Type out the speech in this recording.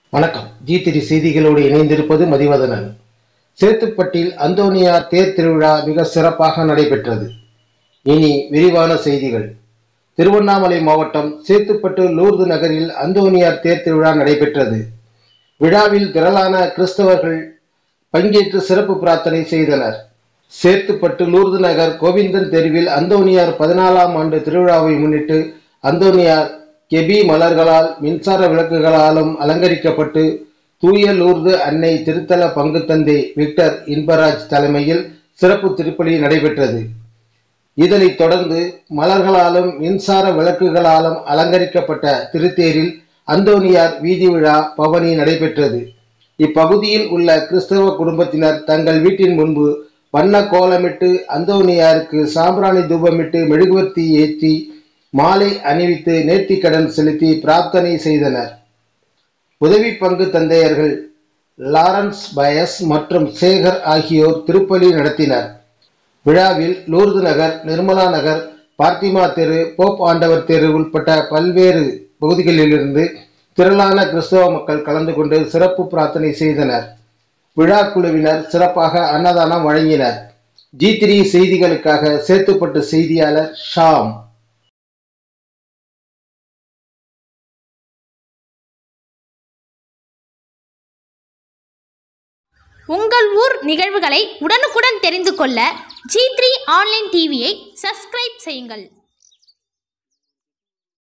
வணக்கம் ஜி திரி செய்திகளோடு இணைந்திருப்பது மதிவதனன் சேத்துப்பட்டில் அந்தோனியார் தேர் திருவிழா மிக சிறப்பாக நடைபெற்றது இனி விரிவான செய்திகள் திருவண்ணாமலை மாவட்டம் சேத்துப்பட்டு லூர்து நகரில் அந்தோனியார் தேர் திருவிழா நடைபெற்றது விழாவில் திரளான கிறிஸ்தவர்கள் பங்கேற்று சிறப்பு பிரார்த்தனை செய்தனர் சேத்துப்பட்டு லூர்து நகர் கோவிந்தன் தெருவில் அந்தோனியார் பதினாலாம் ஆண்டு திருவிழாவை முன்னிட்டு அந்தோனியார் கெபி மலர்களால் மின்சார விளக்குகளாலும் அலங்கரிக்கப்பட்டு தூய லூர்து அன்னை திருத்தல பங்கு தந்தை விக்டர் இன்பராஜ் தலைமையில் சிறப்பு திருப்பலி நடைபெற்றது இதனைத் தொடர்ந்து மலர்களாலும் மின்சார விளக்குகளாலும் அலங்கரிக்கப்பட்ட திருத்தேரில் அந்தோனியார் வீதி விழா பவனி நடைபெற்றது இப்பகுதியில் உள்ள கிறிஸ்தவ குடும்பத்தினர் தங்கள் வீட்டின் முன்பு வண்ண கோலமிட்டு அந்தோனியாருக்கு சாம்பிராணி தூபமிட்டு மெழுகுவர்த்தி ஏற்றி மாலை அணிவித்து நேர்த்திக்கடன் செலுத்தி பிரார்த்தனை செய்தனர் உதவி பங்கு தந்தையர்கள் லாரன்ஸ் பயஸ் மற்றும் சேகர் ஆகியோர் திருப்பலி நடத்தினர் விழாவில் லூர்து நகர் நிர்மலா நகர் பார்த்திமா தெரு போப் ஆண்டவர் தெரு உட்பட்ட பல்வேறு பகுதிகளிலிருந்து திரளான கிறிஸ்தவ மக்கள் கலந்து கொண்டு சிறப்பு பிரார்த்தனை செய்தனர் விழா குழுவினர் சிறப்பாக அன்னதானம் வழங்கினர் ஜி த்ரீ செய்திகளுக்காக சேத்துப்பட்டு செய்தியாளர் ஷாம் உங்கள் ஊர் நிகழ்வுகளை உடனுக்குடன் தெரிந்து கொள்ள ஜி த்ரீ ஆன்லைன் டிவியை சப்ஸ்கிரைப் செய்யுங்கள்